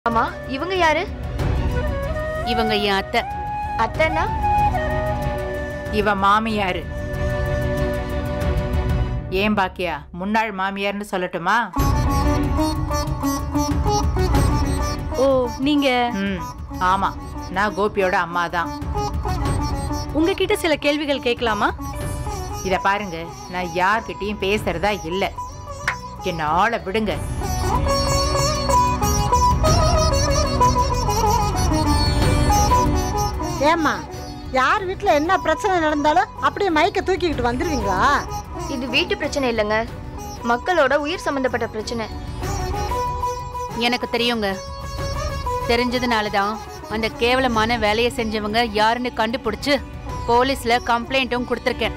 ஆமா இவங்க யாரு இவங்க என் அத்தை அத்தைன்னா இவ மாமியாரு ஏன் பாக்கியா முன்னாள் மாமியார்னு சொல்லட்டுமா ஓ நீங்க ம் ஆமா நான் கோபியோட அம்மா தான் உங்ககிட்ட சில கேள்விகள் கேட்கலாமா இத பாருங்க நான் யார்கிட்டயும் பேசுறதா இல்ல என்ன ஆளை விடுங்க ஏம்மா யார் வீட்டில் என்ன பிரச்சனை நடந்தாலும் அப்படியே மைக்க தூக்கிக்கிட்டு வந்துருவீங்களா இது வீட்டு பிரச்சனை இல்லைங்க மக்களோட உயிர் சம்பந்தப்பட்ட பிரச்சனை எனக்கு தெரியுங்க தெரிஞ்சதுனால தான் அந்த கேவலமான வேலையை செஞ்சவங்க யாருன்னு கண்டுபிடிச்சு போலீஸ்ல கம்ப்ளைண்ட்டும் கொடுத்துருக்கேன்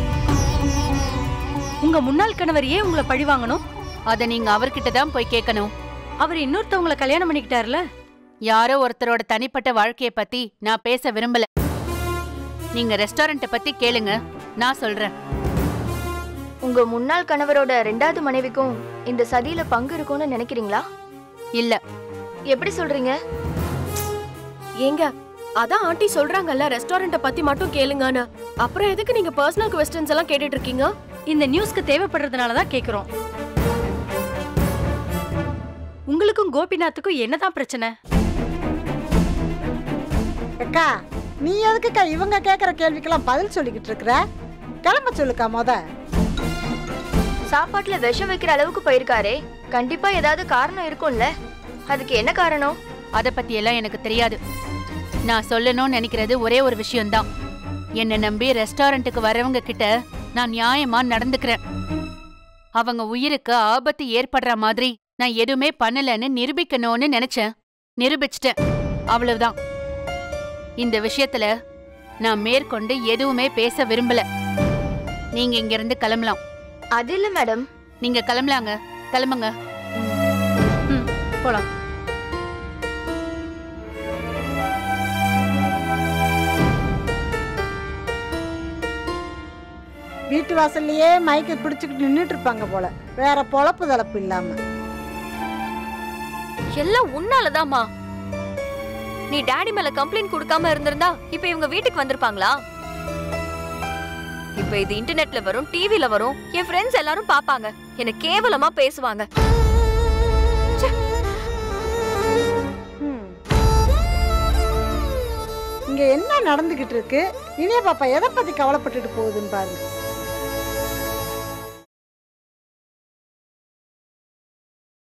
உங்க முன்னாள் கணவர் ஏன் உங்களை பழி வாங்கணும் அதை நீங்க அவர்கிட்ட தான் போய் கேட்கணும் அவர் இன்னொருத்தவங்களை கல்யாணம் பண்ணிக்கிட்டாருல யாரோ ஒருத்தரோட தனிப்பட்ட வாழ்க்கைய பத்தி நான் பேச விரும்பல நீங்க ரெஸ்டாரண்ட்டை பத்தி கேளுங்க நான் சொல்றேன் உங்க முன்னாள் கணவரோட ரெண்டாவது மனைவிக்கும் இந்த சதியில பங்கு இருக்கும்னு நினைக்கிறீங்களா இல்ல எப்படி சொல்றீங்க ஏங்க அதான் ஆண்டி சொல்றாங்கல்ல ரெஸ்டாரண்ட்ட பத்தி மட்டும் கேளுங்கன்னு அப்புறம் எதுக்கு நீங்க பர்சனல் கொஸ்டின்ஸ் எல்லாம் கேட்டுட்டு இருக்கீங்க இந்த நியூஸ்க்கு தேவைப்படுறதுனால தான் கேக்குறோம் உங்களுக்கும் கோபிநாத்துக்கும் என்னதான் பிரச்சனை அக்கா நீ எதுக்குக்கா இவங்க கேட்குற கேள்விக்கெல்லாம் பதில் சொல்லிக்கிட்டு இருக்கிற கிளம்ப சொல்லுக்கா முத சாப்பாட்டுல விஷம் வைக்கிற அளவுக்கு போயிருக்காரே கண்டிப்பா ஏதாவது காரணம் இருக்கும்ல அதுக்கு என்ன காரணம் அத பத்தி எல்லாம் எனக்கு தெரியாது நான் சொல்லணும்னு நினைக்கிறது ஒரே ஒரு விஷயம்தான் என்னை நம்பி ரெஸ்டாரண்ட்டுக்கு வரவங்க கிட்ட நான் நியாயமா நடந்துக்கிறேன் அவங்க உயிருக்கு ஆபத்து ஏற்படுற மாதிரி நான் எதுவுமே பண்ணலன்னு நிரூபிக்கணும்னு நினைச்சேன் நிரூபிச்சிட்டேன் அவ்வளவுதான் இந்த விஷயத்துல நான் மேற்கொண்டு எதுவுமே பேச விரும்பல நீங்க இங்க இருந்து கிளம்பலாம் அது இல்ல மேடம் நீங்க கிளம்பலாங்க கிளம்புங்க ம், போலாம் வீட்டு வாசல்லையே மைக்கை பிடிச்சிக்கிட்டு நின்றுட்டு இருப்பாங்க போல வேற பொழப்பு தளப்பு இல்லாம எல்லாம் உன்னாலதாம்மா நீ டாடி மேல கம்ப்ளைண்ட் கொடுக்காம இருந்திருந்தா இப்ப இவங்க வீட்டுக்கு வந்திருப்பாங்களா இப்ப இது இன்டர்நெட்ல வரும் டிவில வரும் என் ஃப்ரெண்ட்ஸ் எல்லாரும் பாப்பாங்க என்ன கேவலமா பேசுவாங்க ம். இங்க என்ன நடந்துகிட்டு இருக்கு இனிய பாப்பா எதை பத்தி கவலைப்பட்டுட்டு போகுதுன்னு பாருங்க